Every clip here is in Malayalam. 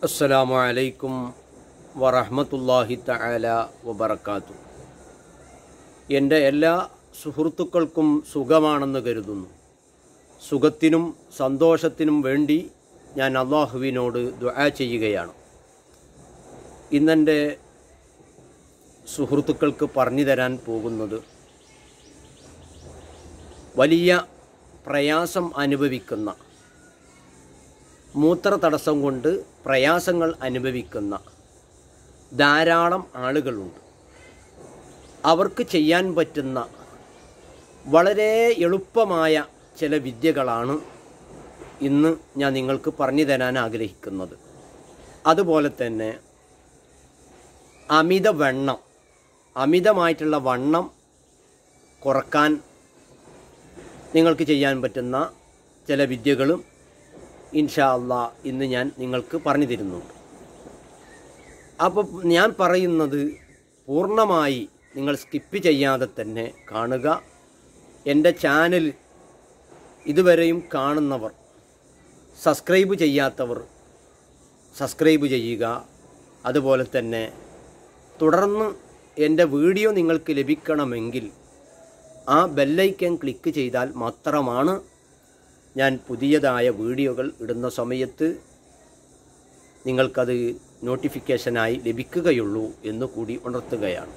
അസ്സലാമു അലൈക്കും വറഹ്മത്തുള്ളാഹി തആല വബറകാത്തു എൻ്റെ എല്ലാ സുഹൃത്തുക്കൾക്കും സുഖമാണെന്ന് കരുതുന്നു സുഖത്തിനും സന്തോഷത്തിനും വേണ്ടി ഞാൻ അള്ളാഹുവിനോട് ദുആ ചെയ്യുകയാണ് ഇന്നെൻ്റെ സുഹൃത്തുക്കൾക്ക് പറഞ്ഞു തരാൻ പോകുന്നത് വലിയ പ്രയാസം അനുഭവിക്കുന്ന മൂത്ര തടസ്സം കൊണ്ട് പ്രയാസങ്ങൾ അനുഭവിക്കുന്ന ധാരാളം ആളുകളുണ്ട് അവർക്ക് ചെയ്യാൻ പറ്റുന്ന വളരെ എളുപ്പമായ ചില വിദ്യകളാണ് ഇന്ന് ഞാൻ നിങ്ങൾക്ക് പറഞ്ഞു തരാൻ ആഗ്രഹിക്കുന്നത് അതുപോലെ തന്നെ അമിത വണ്ണം അമിതമായിട്ടുള്ള വണ്ണം കുറക്കാൻ നിങ്ങൾക്ക് ചെയ്യാൻ പറ്റുന്ന ചില വിദ്യകളും ഇൻഷാ അള്ളാ ഇന്ന് ഞാൻ നിങ്ങൾക്ക് പറഞ്ഞു തരുന്നുണ്ട് അപ്പോൾ ഞാൻ പറയുന്നത് പൂർണ്ണമായി നിങ്ങൾ സ്കിപ്പ് ചെയ്യാതെ തന്നെ കാണുക എൻ്റെ ചാനൽ ഇതുവരെയും കാണുന്നവർ സബ്സ്ക്രൈബ് ചെയ്യാത്തവർ സബ്സ്ക്രൈബ് ചെയ്യുക അതുപോലെ തന്നെ തുടർന്ന് എൻ്റെ വീഡിയോ നിങ്ങൾക്ക് ലഭിക്കണമെങ്കിൽ ആ ബെല്ലൈക്കൻ ക്ലിക്ക് ചെയ്താൽ മാത്രമാണ് ഞാൻ പുതിയതായ വീഡിയോകൾ ഇടുന്ന സമയത്ത് നിങ്ങൾക്കത് നോട്ടിഫിക്കേഷനായി ലഭിക്കുകയുള്ളൂ എന്ന് കൂടി ഉണർത്തുകയാണ്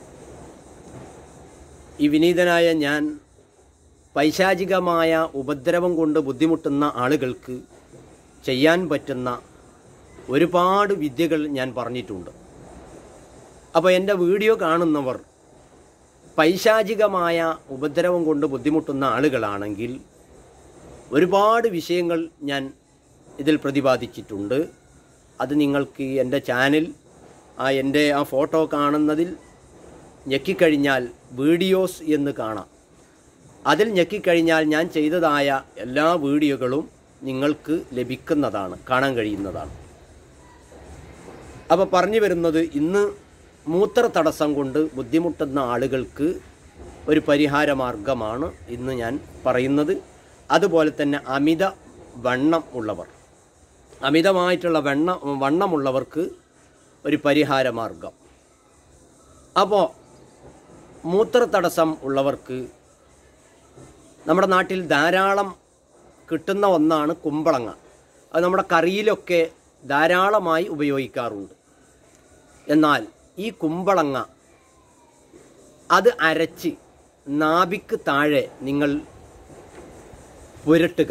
ഈ വിനീതനായ ഞാൻ പൈശാചികമായ ഉപദ്രവം കൊണ്ട് ബുദ്ധിമുട്ടുന്ന ആളുകൾക്ക് ചെയ്യാൻ പറ്റുന്ന ഒരുപാട് വിദ്യകൾ ഞാൻ പറഞ്ഞിട്ടുണ്ട് അപ്പോൾ എൻ്റെ വീഡിയോ കാണുന്നവർ പൈശാചികമായ ഉപദ്രവം കൊണ്ട് ബുദ്ധിമുട്ടുന്ന ആളുകളാണെങ്കിൽ ഒരുപാട് വിഷയങ്ങൾ ഞാൻ ഇതിൽ പ്രതിപാദിച്ചിട്ടുണ്ട് അത് നിങ്ങൾക്ക് എൻ്റെ ചാനൽ ആ എൻ്റെ ആ ഫോട്ടോ കാണുന്നതിൽ ഞെക്കിക്കഴിഞ്ഞാൽ വീഡിയോസ് എന്ന് കാണാം അതിൽ ഞെക്കിക്കഴിഞ്ഞാൽ ഞാൻ ചെയ്തതായ എല്ലാ വീഡിയോകളും നിങ്ങൾക്ക് ലഭിക്കുന്നതാണ് കാണാൻ കഴിയുന്നതാണ് അപ്പോൾ പറഞ്ഞു വരുന്നത് ഇന്ന് മൂത്ര തടസ്സം കൊണ്ട് ബുദ്ധിമുട്ടുന്ന ആളുകൾക്ക് ഒരു പരിഹാര മാർഗമാണ് ഇന്ന് ഞാൻ പറയുന്നത് അതുപോലെ തന്നെ അമിത വണ്ണം ഉള്ളവർ അമിതമായിട്ടുള്ള വെണ്ണ വണ്ണമുള്ളവർക്ക് ഒരു പരിഹാര മാർഗം അപ്പോൾ മൂത്ര തടസ്സം ഉള്ളവർക്ക് നമ്മുടെ നാട്ടിൽ ധാരാളം കിട്ടുന്ന ഒന്നാണ് കുമ്പളങ്ങ അത് നമ്മുടെ കറിയിലൊക്കെ ധാരാളമായി ഉപയോഗിക്കാറുണ്ട് എന്നാൽ ഈ കുമ്പളങ്ങ അത് അരച്ച് നാഭിക്ക് താഴെ നിങ്ങൾ പുരട്ടുക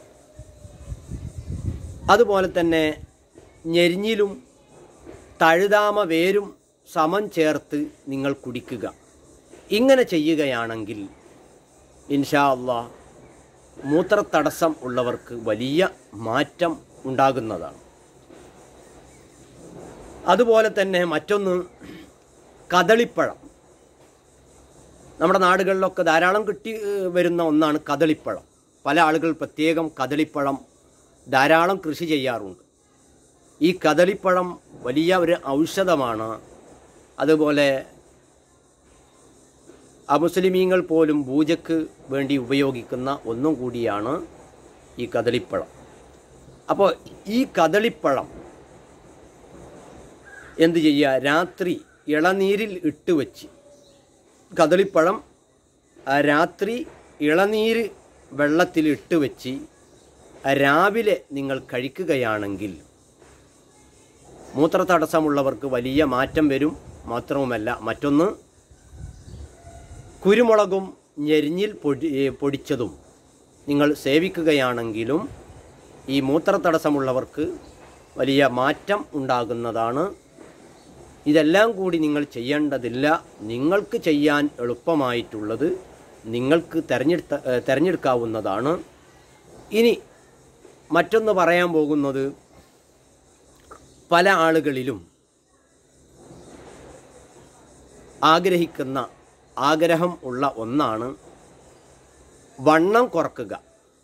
അതുപോലെ തന്നെ ഞെരിഞ്ഞിലും തഴുതാമ വേരും സമം ചേർത്ത് നിങ്ങൾ കുടിക്കുക ഇങ്ങനെ ചെയ്യുകയാണെങ്കിൽ ഇൻഷാ അള്ളാ മൂത്രത്തടസ്സം ഉള്ളവർക്ക് വലിയ മാറ്റം ഉണ്ടാകുന്നതാണ് അതുപോലെ തന്നെ മറ്റൊന്ന് കദളിപ്പഴം നമ്മുടെ നാടുകളിലൊക്കെ ധാരാളം കിട്ടി ഏഹ്, വരുന്ന ഒന്നാണ് കദളിപ്പഴം പല ആളുകൾ പ്രത്യേകം കദളിപ്പഴം ധാരാളം കൃഷി ചെയ്യാറുണ്ട് ഈ കദളിപ്പഴം വലിയ ഒരു ഔഷധമാണ് അതുപോലെ അമുസ്ലിമീങ്ങൾ പോലും പൂജക്ക് വേണ്ടി ഉപയോഗിക്കുന്ന ഒന്നും കൂടിയാണ് ഈ കദളിപ്പഴം അപ്പോൾ ഈ കദളിപ്പഴം എന്ത് ചെയ്യുക രാത്രി ഇളനീരിൽ ഇട്ട് വെച്ച് കദളിപ്പഴം ആ രാത്രി ഇളനീര് വെള്ളത്തിൽ ഇട്ട് വെച്ച് രാവിലെ നിങ്ങൾ കഴിക്കുകയാണെങ്കിൽ മൂത്രതടസ്സമുള്ളവർക്ക് വലിയ മാറ്റം വരും മാത്രവുമല്ല മറ്റൊന്ന് കുരുമുളകും ഞെരിഞ്ഞിൽ പൊടി ഏ, പൊടിച്ചതും നിങ്ങൾ സേവിക്കുകയാണെങ്കിലും ഈ മൂത്രതടസ്സമുള്ളവർക്ക് വലിയ മാറ്റം ഉണ്ടാകുന്നതാണ് ഇതെല്ലാം കൂടി നിങ്ങൾ ചെയ്യേണ്ടതില്ല നിങ്ങൾക്ക് ചെയ്യാൻ എളുപ്പമായിട്ടുള്ളത് നിങ്ങൾക്ക് തിരഞ്ഞെടുത്ത ഏ, തിരഞ്ഞെടുക്കാവുന്നതാണ് ഇനി മറ്റൊന്ന് പറയാൻ പോകുന്നത് പല ആളുകളിലും ആഗ്രഹിക്കുന്ന ആഗ്രഹം ഉള്ള ഒന്നാണ് വണ്ണം കുറക്കുക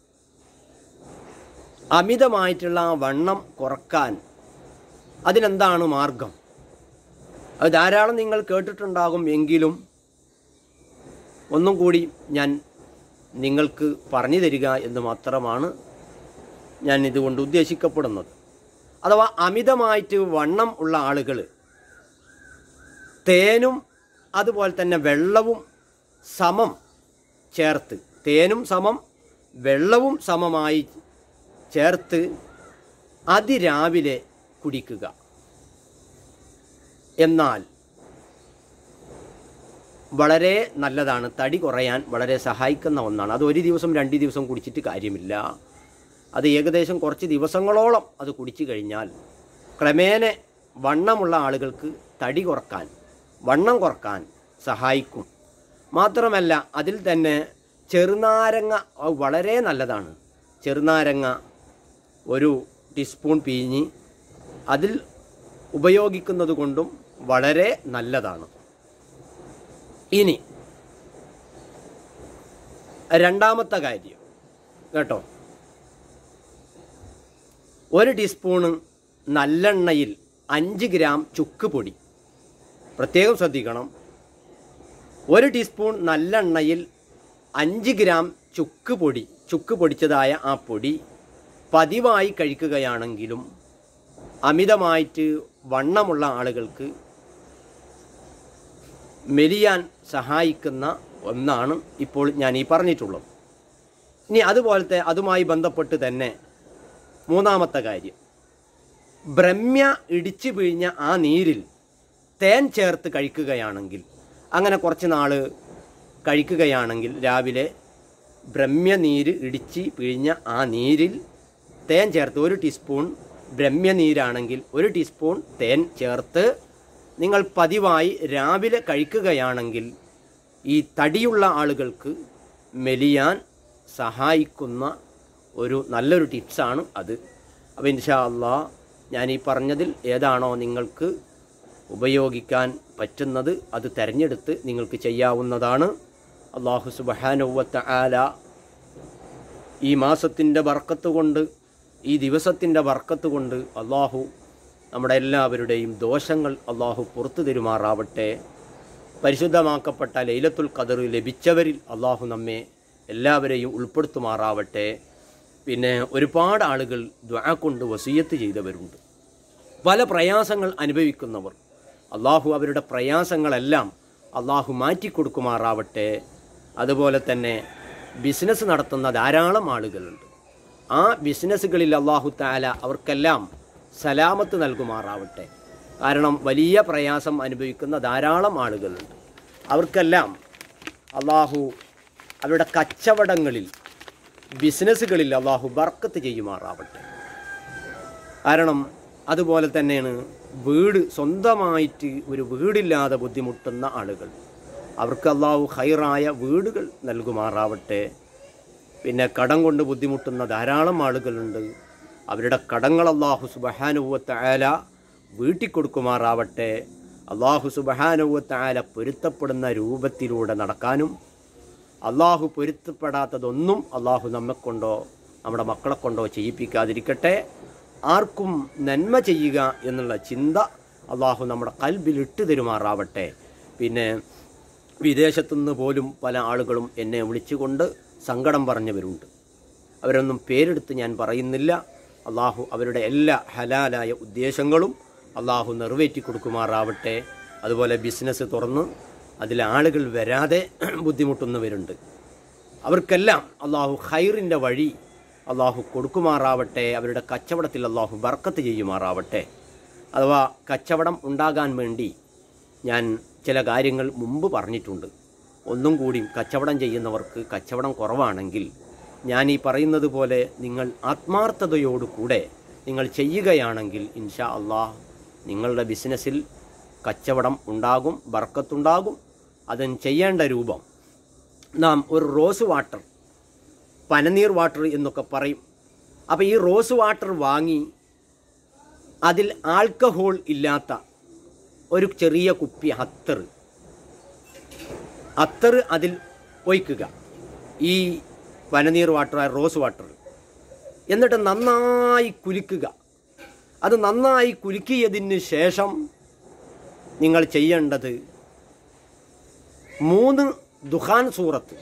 അമിതമായിട്ടുള്ള ആ വണ്ണം കുറക്കാൻ അതിനെന്താണ് മാർഗം അത് ധാരാളം നിങ്ങൾ കേട്ടിട്ടുണ്ടാകും എങ്കിലും ഒന്നും കൂടി ഞാൻ നിങ്ങൾക്ക് പറഞ്ഞു തരിക എന്ന് മാത്രമാണ് ഞാൻ ഇതുകൊണ്ട് ഉദ്ദേശിക്കപ്പെടുന്നത് അഥവാ അമിതമായിട്ട് വണ്ണം ഉള്ള ആളുകൾ തേനും അതുപോലെ തന്നെ വെള്ളവും സമം ചേർത്ത് തേനും സമം വെള്ളവും സമമായി ചേർത്ത് അതിരാവിലെ കുടിക്കുക എന്നാൽ വളരെ നല്ലതാണ് തടി കുറയാൻ വളരെ സഹായിക്കുന്ന ഒന്നാണ് അത് ഒരു ദിവസം രണ്ട് ദിവസം കുടിച്ചിട്ട് കാര്യമില്ല അത് ഏകദേശം കുറച്ച് ദിവസങ്ങളോളം അത് കുടിച്ചു കഴിഞ്ഞാൽ ക്രമേണ വണ്ണമുള്ള ആളുകൾക്ക് തടി കുറക്കാൻ വണ്ണം കുറക്കാൻ സഹായിക്കും മാത്രമല്ല അതിൽ തന്നെ ചെറുനാരങ്ങ അത് വളരെ നല്ലതാണ് ചെറുനാരങ്ങ ഒരു ടീസ്പൂൺ പിഴിഞ്ഞ് അതിൽ ഉപയോഗിക്കുന്നത് കൊണ്ടും വളരെ നല്ലതാണ് ഇനി രണ്ടാമത്തെ കാര്യം കേട്ടോ ഒരു ടീസ്പൂണ് നല്ലെണ്ണയിൽ അഞ്ച് ഗ്രാം ചുക്ക് പൊടി പ്രത്യേകം ശ്രദ്ധിക്കണം ഒരു ടീസ്പൂൺ നല്ലെണ്ണയിൽ അഞ്ച് ഗ്രാം ചുക്ക് പൊടി ചുക്ക് പൊടിച്ചതായ ആ പൊടി പതിവായി കഴിക്കുകയാണെങ്കിലും അമിതമായിട്ട് വണ്ണമുള്ള ആളുകൾക്ക് മെലിയാൻ സഹായിക്കുന്ന ഒന്നാണ് ഇപ്പോൾ ഞാൻ ഈ പറഞ്ഞിട്ടുള്ളത് ഇനി അതുപോലത്തെ അതുമായി ബന്ധപ്പെട്ട് തന്നെ മൂന്നാമത്തെ കാര്യം ബ്രഹ്മ്യ ഇടിച്ചു പിഴിഞ്ഞ ആ നീരിൽ തേൻ ചേർത്ത് കഴിക്കുകയാണെങ്കിൽ അങ്ങനെ കുറച്ച് നാൾ കഴിക്കുകയാണെങ്കിൽ രാവിലെ ബ്രഹ്മ്യ നീര് ഇടിച്ച് പിഴിഞ്ഞ ആ നീരിൽ തേൻ ചേർത്ത് ഒരു ടീസ്പൂൺ ബ്രഹ്മ്യ നീരാണെങ്കിൽ ഒരു ടീസ്പൂൺ തേൻ ചേർത്ത് നിങ്ങൾ പതിവായി രാവിലെ കഴിക്കുകയാണെങ്കിൽ ഈ തടിയുള്ള ആളുകൾക്ക് മെലിയാൻ സഹായിക്കുന്ന ഒരു നല്ലൊരു ടിപ്സാണ് അത് അപ്പോൾ ഇൻഷാ അള്ളാ ഞാൻ ഈ പറഞ്ഞതിൽ ഏതാണോ നിങ്ങൾക്ക് ഉപയോഗിക്കാൻ പറ്റുന്നത് അത് തിരഞ്ഞെടുത്ത് നിങ്ങൾക്ക് ചെയ്യാവുന്നതാണ് അള്ളാഹു സുബഹാനുവത്ത ആല ഈ മാസത്തിൻ്റെ ബർക്കത്ത് കൊണ്ട് ഈ ദിവസത്തിൻ്റെ ബർക്കത്ത് കൊണ്ട് അള്ളാഹു നമ്മുടെ എല്ലാവരുടെയും ദോഷങ്ങൾ അള്ളാഹു പുറത്തു തരുമാറാവട്ടെ പരിശുദ്ധമാക്കപ്പെട്ട ലൈലത്തുൽ ഖദർ ലഭിച്ചവരിൽ അള്ളാഹു നമ്മെ എല്ലാവരെയും ഉൾപ്പെടുത്തുമാറാവട്ടെ പിന്നെ ഒരുപാട് ആളുകൾ ദ്വാ കൊണ്ട് വസീയത്ത് ചെയ്തവരുണ്ട് പല പ്രയാസങ്ങൾ അനുഭവിക്കുന്നവർ അള്ളാഹു അവരുടെ പ്രയാസങ്ങളെല്ലാം അള്ളാഹു മാറ്റിക്കൊടുക്കുമാറാവട്ടെ അതുപോലെ തന്നെ ബിസിനസ് നടത്തുന്ന ധാരാളം ആളുകളുണ്ട് ആ ബിസിനസ്സുകളിൽ അള്ളാഹു താല അവർക്കെല്ലാം സലാമത്ത് നൽകുമാറാവട്ടെ കാരണം വലിയ പ്രയാസം അനുഭവിക്കുന്ന ധാരാളം ആളുകളുണ്ട് അവർക്കെല്ലാം അള്ളാഹു അവരുടെ കച്ചവടങ്ങളിൽ ബിസിനസ്സുകളിൽ അള്ളാഹു ബർക്കത്ത് ചെയ്യുമാറാവട്ടെ കാരണം അതുപോലെ തന്നെയാണ് വീട് സ്വന്തമായിട്ട് ഒരു വീടില്ലാതെ ബുദ്ധിമുട്ടുന്ന ആളുകൾ അവർക്ക് അള്ളാഹു ഹൈറായ വീടുകൾ നൽകുമാറാവട്ടെ പിന്നെ കടം കൊണ്ട് ബുദ്ധിമുട്ടുന്ന ധാരാളം ആളുകളുണ്ട് അവരുടെ കടങ്ങൾ അള്ളാഹു സുബഹാനുവത്ത ആല വീട്ടിക്കൊടുക്കുമാറാവട്ടെ അള്ളാഹു സുബഹാനുവത്ത ആല പൊരുത്തപ്പെടുന്ന രൂപത്തിലൂടെ നടക്കാനും അള്ളാഹു പൊരുത്തപ്പെടാത്തതൊന്നും അള്ളാഹു നമ്മെക്കൊണ്ടോ നമ്മുടെ മക്കളെ കൊണ്ടോ ചെയ്യിപ്പിക്കാതിരിക്കട്ടെ ആർക്കും നന്മ ചെയ്യുക എന്നുള്ള ചിന്ത അള്ളാഹു നമ്മുടെ കൽബിൽ ഇട്ട് തരുമാറാവട്ടെ പിന്നെ വിദേശത്തുനിന്ന് പോലും പല ആളുകളും എന്നെ വിളിച്ചുകൊണ്ട് സങ്കടം പറഞ്ഞവരുണ്ട് അവരൊന്നും പേരെടുത്ത് ഞാൻ പറയുന്നില്ല അള്ളാഹു അവരുടെ എല്ലാ ഹലാലായ ഉദ്ദേശങ്ങളും അള്ളാഹു നിറവേറ്റി കൊടുക്കുമാറാവട്ടെ അതുപോലെ ബിസിനസ് തുറന്ന് അതിൽ ആളുകൾ വരാതെ ബുദ്ധിമുട്ടുന്നവരുണ്ട് അവർക്കെല്ലാം അള്ളാഹു ഖൈറിൻ്റെ വഴി അള്ളാഹു കൊടുക്കുമാറാവട്ടെ അവരുടെ കച്ചവടത്തിൽ അള്ളാഹു ബർക്കത്ത് ചെയ്യുമാറാവട്ടെ അഥവാ കച്ചവടം ഉണ്ടാകാൻ വേണ്ടി ഞാൻ ചില കാര്യങ്ങൾ മുമ്പ് പറഞ്ഞിട്ടുണ്ട് ഒന്നും കൂടി കച്ചവടം ചെയ്യുന്നവർക്ക് കച്ചവടം കുറവാണെങ്കിൽ ഞാൻ ഈ പറയുന്നത് പോലെ നിങ്ങൾ ആത്മാർത്ഥതയോടുകൂടെ നിങ്ങൾ ചെയ്യുകയാണെങ്കിൽ ഇൻഷാ അള്ളാഹ് നിങ്ങളുടെ ബിസിനസ്സിൽ കച്ചവടം ഉണ്ടാകും ബർക്കത്തുണ്ടാകും അതിന് ചെയ്യേണ്ട രൂപം നാം ഒരു റോസ് വാട്ടർ പനനീർ വാട്ടർ എന്നൊക്കെ പറയും അപ്പോൾ ഈ റോസ് വാട്ടർ വാങ്ങി അതിൽ ആൽക്കഹോൾ ഇല്ലാത്ത ഒരു ചെറിയ കുപ്പി അത്തർ അത്തർ അതിൽ ഒഴിക്കുക ഈ പനനീർ വാട്ടർ റോസ് വാട്ടർ എന്നിട്ട് നന്നായി കുലുക്കുക അത് നന്നായി കുലുക്കിയതിന് ശേഷം നിങ്ങൾ ചെയ്യേണ്ടത് മൂന്ന് ദുഹാൻ സൂറത്ത്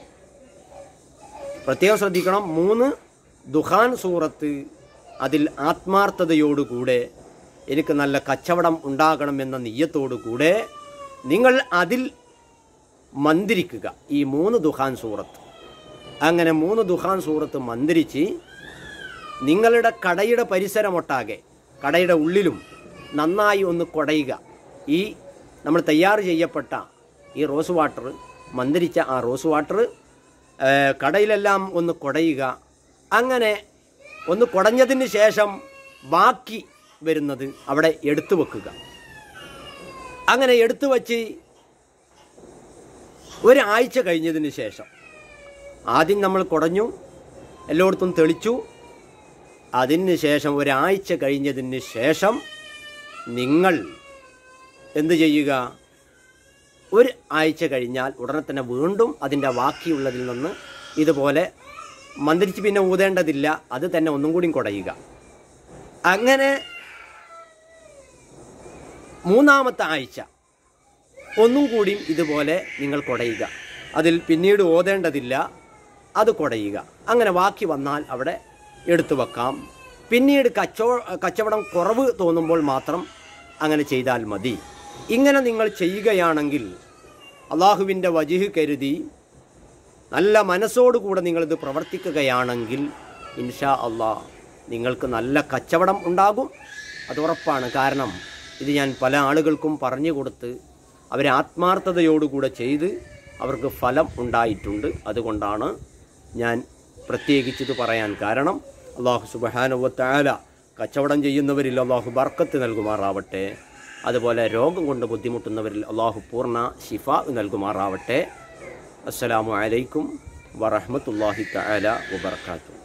പ്രത്യേകം ശ്രദ്ധിക്കണം മൂന്ന് ദുഹാൻ സൂറത്ത് അതിൽ ആത്മാർത്ഥതയോടുകൂടെ എനിക്ക് നല്ല കച്ചവടം ഉണ്ടാകണമെന്ന നെയ്യത്തോടു കൂടെ നിങ്ങൾ അതിൽ മന്ദിരിക്കുക ഈ മൂന്ന് ദുഹാൻ സൂറത്ത് അങ്ങനെ മൂന്ന് ദുഹാൻ സൂറത്ത് മന്ദിരിച്ച് നിങ്ങളുടെ കടയുടെ പരിസരമൊട്ടാകെ കടയുടെ ഉള്ളിലും നന്നായി ഒന്ന് കുടയുക ഈ നമ്മൾ തയ്യാർ ചെയ്യപ്പെട്ട ഈ റോസ് വാട്ടർ മന്ദിരിച്ച ആ റോസ് വാട്ടർ ഏഹ്, കടയിലെല്ലാം ഒന്ന് കുടയുക അങ്ങനെ ഒന്ന് കുടഞ്ഞതിന് ശേഷം ബാക്കി വരുന്നത് അവിടെ എടുത്തു വെക്കുക അങ്ങനെ എടുത്തു വച്ച് ഒരാഴ്ച കഴിഞ്ഞതിന് ശേഷം ആദ്യം നമ്മൾ കുടഞ്ഞു എല്ലായിടത്തും തെളിച്ചു അതിന് ശേഷം ഒരാഴ്ച കഴിഞ്ഞതിന് ശേഷം നിങ്ങൾ എന്ത് ചെയ്യുക ഒരു ആഴ്ച കഴിഞ്ഞാൽ ഉടനെ തന്നെ വീണ്ടും അതിൻ്റെ ബാക്കിയുള്ളതിൽ നിന്ന് ഇതുപോലെ മന്ത്രിച്ച് പിന്നെ ഊതേണ്ടതില്ല അത് തന്നെ ഒന്നും കൂടി കുടയുക അങ്ങനെ മൂന്നാമത്തെ ആഴ്ച ഒന്നും കൂടിയും ഇതുപോലെ നിങ്ങൾ കുടയുക അതിൽ പിന്നീട് ഓതേണ്ടതില്ല അത് കുടയുക അങ്ങനെ ബാക്കി വന്നാൽ അവിടെ എടുത്തു വെക്കാം പിന്നീട് കച്ചോ കച്ചവടം കുറവ് തോന്നുമ്പോൾ മാത്രം അങ്ങനെ ചെയ്താൽ മതി ഇങ്ങനെ നിങ്ങൾ ചെയ്യുകയാണെങ്കിൽ അള്ളാഹുവിൻ്റെ വജിഹ് കരുതി നല്ല മനസ്സോടുകൂടെ നിങ്ങളിത് പ്രവർത്തിക്കുകയാണെങ്കിൽ ഇൻഷാ അള്ളാ നിങ്ങൾക്ക് നല്ല കച്ചവടം ഉണ്ടാകും അത് ഉറപ്പാണ് കാരണം ഇത് ഞാൻ പല ആളുകൾക്കും പറഞ്ഞു കൊടുത്ത് അവരെ ആത്മാർത്ഥതയോടുകൂടെ ചെയ്ത് അവർക്ക് ഫലം ഉണ്ടായിട്ടുണ്ട് അതുകൊണ്ടാണ് ഞാൻ പ്രത്യേകിച്ചിത് പറയാൻ കാരണം അള്ളാഹു സുബഹാനുവത്താല കച്ചവടം ചെയ്യുന്നവരിൽ അള്ളാഹു ബർക്കത്ത് നൽകുമാറാവട്ടെ അതുപോലെ രോഗം കൊണ്ട് ബുദ്ധിമുട്ടുന്നവരിൽ അള്ളാഹു പൂർണ്ണ ശിഫ നൽകുമാറാവട്ടെ അസ്സലാമു അലൈക്കും വറഹ്മത്തുള്ളാഹി തആല വബറകാതുഹു